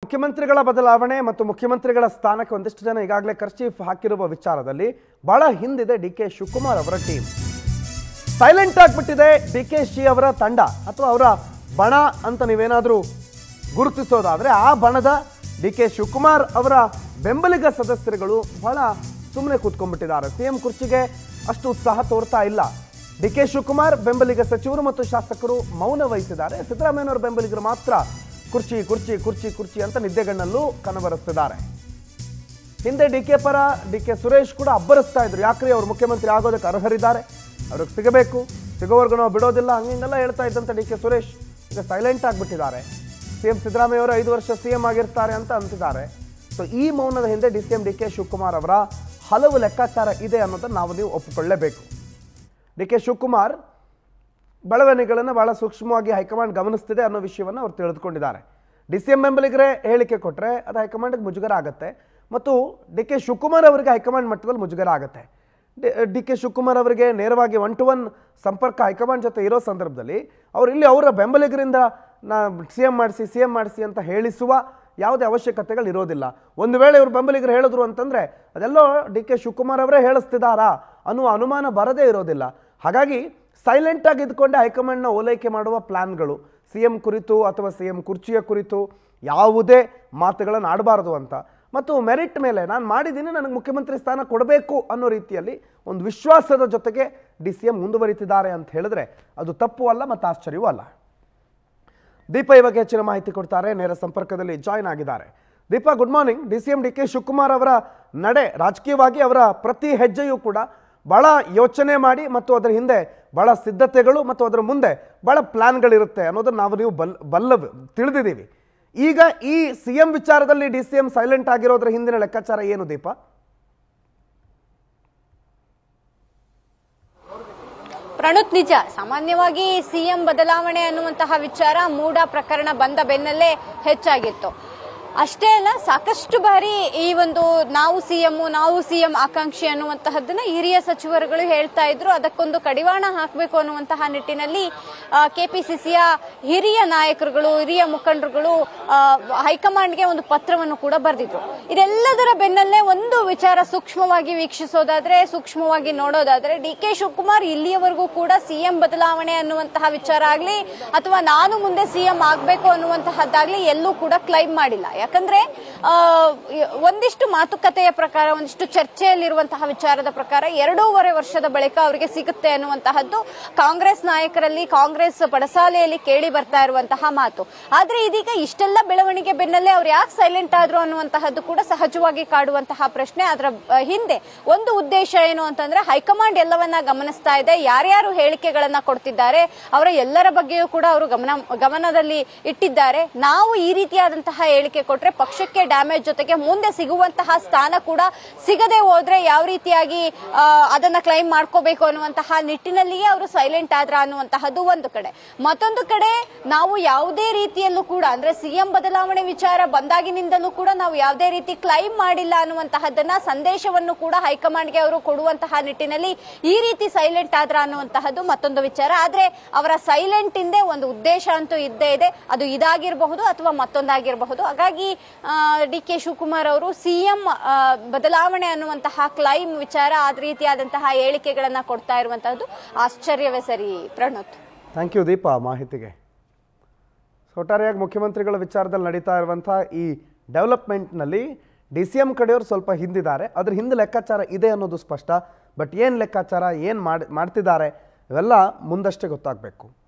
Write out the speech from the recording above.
ಮುಖ್ಯಮಂತ್ರಿಗಳ ಬದಲಾವಣೆ ಮತ್ತು ಮುಖ್ಯಮಂತ್ರಿಗಳ ಸ್ಥಾನಕ್ಕೆ ಒಂದಿಷ್ಟು ಜನ ಈಗಾಗಲೇ ಖರ್ಚೀಫ್ ಹಾಕಿರುವ ವಿಚಾರದಲ್ಲಿ ಬಹಳ ಹಿಂದಿದೆ ಡಿ ಕೆ ಶಿವಕುಮಾರ್ ಅವರ ಟೀಮ್ ಸೈಲೆಂಟ್ ಆಗಿಬಿಟ್ಟಿದೆ ಡಿ ಕೆ ಶಿ ಅವರ ತಂಡ ಅಥವಾ ಅವರ ಬಣ ಅಂತ ನೀವೇನಾದರೂ ಗುರುತಿಸೋದಾದ್ರೆ ಆ ಬಣದ ಡಿ ಕೆ ಶಿವಕುಮಾರ್ ಅವರ ಬೆಂಬಲಿಗ ಸದಸ್ಯರುಗಳು ಬಹಳ ಸುಮ್ಮನೆ ಕೂತ್ಕೊಂಡ್ಬಿಟ್ಟಿದ್ದಾರೆ ಸಿ ಎಂ ಕುರ್ಚಿಗೆ ಅಷ್ಟು ಉತ್ಸಾಹ ತೋರ್ತಾ ಇಲ್ಲ ಡಿ ಕೆ ಶಿವಕುಮಾರ್ ಬೆಂಬಲಿಗ ಸಚಿವರು ಮತ್ತು ಶಾಸಕರು ಮೌನ ವಹಿಸಿದ್ದಾರೆ ಸಿದ್ದರಾಮಯ್ಯನವರ ಬೆಂಬಲಿಗರು ಮಾತ್ರ ಕುರ್ಚಿ ಕುರ್ಚಿ ಕುರ್ಚಿ ಕುರ್ಚಿ ಅಂತ ನಿದ್ದೆಗಣ್ಣಲ್ಲೂ ಕನಬರಿಸ್ತಿದ್ದಾರೆ ಹಿಂದೆ ಡಿ ಕೆ ಪರ ಡಿ ಕೆ ಸುರೇಶ್ ಕೂಡ ಅಬ್ಬರಿಸ್ತಾ ಇದ್ರು ಯಾಕ್ರಿ ಅವ್ರು ಮುಖ್ಯಮಂತ್ರಿ ಆಗೋದಕ್ಕೆ ಅರ್ಹರಿದ್ದಾರೆ ಅವ್ರಿಗೆ ಸಿಗಬೇಕು ಸಿಗೋವರೆಗೂ ನಾವು ಬಿಡೋದಿಲ್ಲ ಹಂಗಿಂಗೆಲ್ಲ ಹೇಳ್ತಾ ಇದ್ದಂತ ಡಿ ಕೆ ಸುರೇಶ್ ಈಗ ಸೈಲೆಂಟ್ ಆಗಿಬಿಟ್ಟಿದ್ದಾರೆ ಸಿ ಎಂ ಸಿದ್ದರಾಮಯ್ಯ ಅವರು ಐದು ವರ್ಷ ಸಿ ಎಂ ಆಗಿರ್ತಾರೆ ಅಂತ ಅಂತಿದ್ದಾರೆ ಸೊ ಈ ಮೌನದ ಹಿಂದೆ D C M D K Shivakumar ಅವರ ಹಲವು ಲೆಕ್ಕಾಚಾರ ಇದೆ ಅನ್ನೋದನ್ನು ನಾವು ನೀವು ಒಪ್ಪಿಕೊಳ್ಳಲೇಬೇಕು ಡಿ ಕೆ ಶಿವಕುಮಾರ್ ಬೆಳವಣಿಗೆಗಳನ್ನು ಬಹಳ ಸೂಕ್ಷ್ಮವಾಗಿ ಹೈಕಮಾಂಡ್ ಗಮನಿಸ್ತಿದೆ ಅನ್ನೋ ವಿಷಯವನ್ನು ಅವ್ರು ತಿಳಿದುಕೊಂಡಿದ್ದಾರೆ ಡಿ ಸಿ ಎಂ ಬೆಂಬಲಿಗರೇ ಹೇಳಿಕೆ ಕೊಟ್ಟರೆ ಅದು ಹೈಕಮಾಂಡ್ಗೆ ಮುಜುಗರ ಆಗುತ್ತೆ ಮತ್ತು ಡಿ ಕೆ ಶಿವಕುಮಾರ್ ಅವರಿಗೆ ಹೈಕಮಾಂಡ್ ಮಟ್ಟದಲ್ಲಿ ಮುಜುಗರ ಆಗುತ್ತೆ ಡಿ ಕೆ ಶಿವಕುಮಾರ್ ಅವರಿಗೆ ನೇರವಾಗಿ ಒನ್ ಟು ಒನ್ ಸಂಪರ್ಕ ಹೈಕಮಾಂಡ್ ಜೊತೆ ಇರೋ ಸಂದರ್ಭದಲ್ಲಿ ಅವ್ರು ಇಲ್ಲಿ ಅವರ ಬೆಂಬಲಿಗರಿಂದ ನಾ ಸಿ ಎಂ ಮಾಡಿಸಿ ಸಿ ಎಂ ಮಾಡಿಸಿ ಅಂತ ಹೇಳಿಸುವ ಯಾವುದೇ ಅವಶ್ಯಕತೆಗಳು ಇರೋದಿಲ್ಲ ಒಂದು ವೇಳೆ ಇವರು ಬೆಂಬಲಿಗರು ಹೇಳಿದ್ರು ಅಂತಂದ್ರೆ ಅದೆಲ್ಲೋ ಡಿ ಕೆ ಶಿವಕುಮಾರ್ ಅವರೇ ಹೇಳಿಸ್ತಿದ್ದಾರಾ ಅನ್ನುವ ಅನುಮಾನ ಬರದೇ ಇರೋದಿಲ್ಲ ಹಾಗಾಗಿ ಸೈಲೆಂಟ್ ಆಗಿ ಇದ್ಕೊಂಡೆ ಹೈಕಮಾಂಡ್ನ ಓಲೈಕೆ ಮಾಡುವ ಪ್ಲಾನ್ಗಳು ಸಿ ಎಂ ಕುರಿತು ಅಥವಾ ಸಿ ಎಂ ಕುರ್ಚಿಯ ಕುರಿತು ಯಾವುದೇ ಮಾತುಗಳನ್ನು ಆಡಬಾರದು ಅಂತ ಮತ್ತು ಮೆರಿಟ್ ಮೇಲೆ ನಾನು ಮಾಡಿದ್ದೀನಿ ನನಗೆ ಮುಖ್ಯಮಂತ್ರಿ ಸ್ಥಾನ ಕೊಡಬೇಕು ಅನ್ನೋ ರೀತಿಯಲ್ಲಿ ಒಂದು ವಿಶ್ವಾಸದ ಜೊತೆಗೆ ಡಿ ಸಿ ಎಂ ಮುಂದುವರಿತಿದ್ದಾರೆ ಅಂತ ಹೇಳಿದ್ರೆ ಅದು ತಪ್ಪು ಅಲ್ಲ ಮತ್ತು ಆಶ್ಚರ್ಯವೂ ಅಲ್ಲ ದೀಪ ಈ ಬಗ್ಗೆ ಹೆಚ್ಚಿನ ಮಾಹಿತಿ ಕೊಡ್ತಾರೆ ನೇರ ಸಂಪರ್ಕದಲ್ಲಿ ಜಾಯ್ನ್ ಆಗಿದ್ದಾರೆ Deepa good morning D C M D K Shivakumar ಅವರ ನಡೆ ರಾಜಕೀಯವಾಗಿ ಅವರ ಪ್ರತಿ ಹೆಜ್ಜೆಯೂ ಕೂಡ ಬಹಳ ಯೋಚನೆ ಮಾಡಿ ಮತ್ತು ಅದರ ಹಿಂದೆ ಬಹಳ ಸಿದ್ಧತೆಗಳು ಮತ್ತು ಅದರ ಮುಂದೆ ಬಹಳ ಪ್ಲಾನ್ಗಳಿರುತ್ತೆ ಅನ್ನೋದನ್ನು ನಾವು ನೀವು ಬಲ್ ಬಲ್ಲ ತಿಳಿದಿದ್ದೀವಿ ಈಗ ಈ ಸಿ ಎಂ ವಿಚಾರದಲ್ಲಿ ಡಿ ಸಿ ಎಂ ಸೈಲೆಂಟ್ ಆಗಿರೋದ್ರ ಹಿಂದಿನ ಲೆಕ್ಕಾಚಾರ ಏನು ದೀಪ ಪ್ರಣುತ್ ನಿಜ ಸಾಮಾನ್ಯವಾಗಿ ಸಿಎಂ ಬದಲಾವಣೆ ಅನ್ನುವಂತಹ ವಿಚಾರ ಮೂಡ ಪ್ರಕರಣ ಬಂದ ಬೆನ್ನಲ್ಲೇ ಹೆಚ್ಚಾಗಿತ್ತು ಅಷ್ಟೇ ಅಲ್ಲ ಸಾಕಷ್ಟು ಬಾರಿ ಈ ಒಂದು ನಾವು ಸಿಎಂ ನಾವು ಸಿಎಂ ಆಕಾಂಕ್ಷಿ ಅನ್ನುವಂತಹದ್ದನ್ನ ಹಿರಿಯ ಸಚಿವರುಗಳು ಹೇಳ್ತಾ ಇದ್ರು ಅದಕ್ಕೊಂದು ಕಡಿವಾಣ ಹಾಕಬೇಕು ಅನ್ನುವಂತಹ ನಿಟ್ಟಿನಲ್ಲಿ ಕೆಪಿಸಿಸಿಯ ಹಿರಿಯ ನಾಯಕರುಗಳು ಹಿರಿಯ ಮುಖಂಡರುಗಳು ಆ, ಹೈಕಮಾಂಡ್ಗೆ ಒಂದು ಪತ್ರವನ್ನು ಕೂಡ ಬರೆದಿದ್ರು ಇದೆಲ್ಲದರ ಬೆನ್ನಲ್ಲೇ ಒಂದು ವಿಚಾರ ಸೂಕ್ಷ್ಮವಾಗಿ ವೀಕ್ಷಿಸೋದಾದ್ರೆ ಸೂಕ್ಷ್ಮವಾಗಿ ನೋಡೋದಾದ್ರೆ ಡಿ ಕೆ ಶಿವಕುಮಾರ್ ಇಲ್ಲಿಯವರೆಗೂ ಕೂಡ ಸಿಎಂ ಬದಲಾವಣೆ ಅನ್ನುವಂತಹ ವಿಚಾರ ಆಗ್ಲಿ ಅಥವಾ ನಾನು ಮುಂದೆ ಸಿಎಂ ಆಗ್ಬೇಕು ಅನ್ನುವಂತಹದ್ದಾಗ್ಲಿ ಎಲ್ಲೂ ಕೂಡ ಕ್ಲೈಮ್ ಮಾಡಿಲ್ಲ ಯಾಕಂದ್ರೆ ಆ, ಒಂದಿಷ್ಟು ಮಾತುಕತೆಯ ಪ್ರಕಾರ ಒಂದಿಷ್ಟು ಚರ್ಚೆಯಲ್ಲಿರುವಂತಹ ವಿಚಾರದ ಪ್ರಕಾರ ಎರಡೂವರೆ ವರ್ಷದ ಬಳಿಕ ಅವರಿಗೆ ಸಿಗುತ್ತೆ ಅನ್ನುವಂತಹದ್ದು ಕಾಂಗ್ರೆಸ್ ನಾಯಕರಲ್ಲಿ ಕಾಂಗ್ರೆಸ್ ಪಡಸಾಲೆಯಲ್ಲಿ ಕೇಳಿ ಬರ್ತಾ ಇರುವಂತಹ ಮಾತು ಆದ್ರೆ ಇದೀಗ ಇಷ್ಟೆಲ್ಲ ಬೆಳವಣಿಗೆ ಬೆನ್ನಲ್ಲೇ ಅವ್ರು ಯಾಕೆ ಸೈಲೆಂಟ್ ಆದ್ರು ಅನ್ನುವಂತಹದ್ದು ಕೂಡ ಸಹಜವಾಗಿ ಕಾಡುವಂತಹ ಪ್ರಶ್ನೆ ಅದರ ಆ, ಹಿಂದೆ ಒಂದು ಉದ್ದೇಶ ಏನು ಅಂತಂದ್ರೆ ಹೈಕಮಾಂಡ್ ಎಲ್ಲವನ್ನ ಗಮನಿಸ್ತಾ ಇದೆ ಯಾರ್ಯಾರು ಹೇಳಿಕೆಗಳನ್ನ ಕೊಡ್ತಿದ್ದಾರೆ ಅವರ ಎಲ್ಲರ ಬಗ್ಗೆಯೂ ಕೂಡ ಅವರು ಗಮನ ಗಮನದಲ್ಲಿ ಇಟ್ಟಿದ್ದಾರೆ ನಾವು ಈ ರೀತಿಯಾದಂತಹ ಹೇಳಿಕೆ ಕೊಟ್ರೆ ಪಕ್ಷಕ್ಕೆ ಡ್ಯಾಮೇಜ್ ಜೊತೆಗೆ ಮುಂದೆ ಸಿಗುವಂತಹ ಸ್ಥಾನ ಕೂಡ ಸಿಗದೆ ಹೋದ್ರೆ ಯಾವ ರೀತಿಯಾಗಿ ಆ, ಅದನ್ನ ಕ್ಲೈಮ್ ಮಾಡ್ಕೋಬೇಕು ಅನ್ನುವಂತಹ ನಿಟ್ಟಿನಲ್ಲಿಯೇ ಅವರು ಸೈಲೆಂಟ್ ಆದ್ರ ಅನ್ನುವಂತಹದ್ದು ಒಂದು ಕಡೆ ಮತ್ತೊಂದು ಕಡೆ ನಾವು ಯಾವುದೇ ರೀತಿಯಲ್ಲೂ ಕೂಡ ಅಂದ್ರೆ ಸಿಎಂ ಬದಲಾವಣೆ ವಿಚಾರ ಬಂದಾಗಿನಿಂದಲೂ ಕೂಡ ನಾವು ಯಾವುದೇ ರೀತಿ ಕ್ಲೈಮ್ ಮಾಡಿಲ್ಲ ಅನ್ನುವಂತಹದ್ದನ್ನ ಸಂದೇಶವನ್ನು ಕೂಡ ಹೈಕಮಾಂಡ್ಗೆ ಅವರು ಕೊಡುವಂತಹ ನಿಟ್ಟಿನಲ್ಲಿ ಈ ರೀತಿ ಸೈಲೆಂಟ್ ಆದ್ರ ಅನ್ನುವಂತಹದ್ದು ಮತ್ತೊಂದು ವಿಚಾರ ಆದ್ರೆ ಅವರ ಸೈಲೆಂಟ್ ಇಂದೇ ಒಂದು ಉದ್ದೇಶ ಅಂತೂ ಇದ್ದೇ ಇದೆ ಅದು ಇದಾಗಿರಬಹುದು ಅಥವಾ ಮತ್ತೊಂದಾಗಿರಬಹುದು ಹಾಗಾಗಿ ಡಿ ಕೆ ಶಿವಕುಮಾರ್ ಅವರು ಸಿಎಂ ಬದಲಾವಣೆ ಅನ್ನುವಂತಹ ಕ್ಲೈಮ್ ವಿಚಾರ ಆ ರೀತಿಯಾದಂತಹ ಹೇಳಿಕೆಗಳನ್ನ ಕೊಡ್ತಾ ಇರುವಂತಹದ್ದು ಆಶ್ಚರ್ಯವೇ ಸರಿ ಪ್ರಣೋತ್ ಥ್ಯಾಂಕ್ ಯು ದೀಪ ಮಾಹಿತಿಗೆ ಒಟ್ಟಾರೆಯಾಗಿ ಮುಖ್ಯಮಂತ್ರಿಗಳ ವಿಚಾರದಲ್ಲಿ ನಡೀತಾ ಇರುವಂಥ ಈ ಡೆವಲಪ್ಮೆಂಟ್ನಲ್ಲಿ ಡಿ ಸಿ ಎಂ ಕಡೆಯವರು ಸ್ವಲ್ಪ ಹಿಂದಿದ್ದಾರೆ ಅದ್ರ ಹಿಂದೆ ಲೆಕ್ಕಾಚಾರ ಇದೆ ಅನ್ನೋದು ಸ್ಪಷ್ಟ ಬಟ್ ಏನು ಲೆಕ್ಕಾಚಾರ ಏನು ಮಾಡಿ ಮಾಡ್ತಿದ್ದಾರೆ ಇವೆಲ್ಲ ಮುಂದಷ್ಟೇ ಗೊತ್ತಾಗಬೇಕು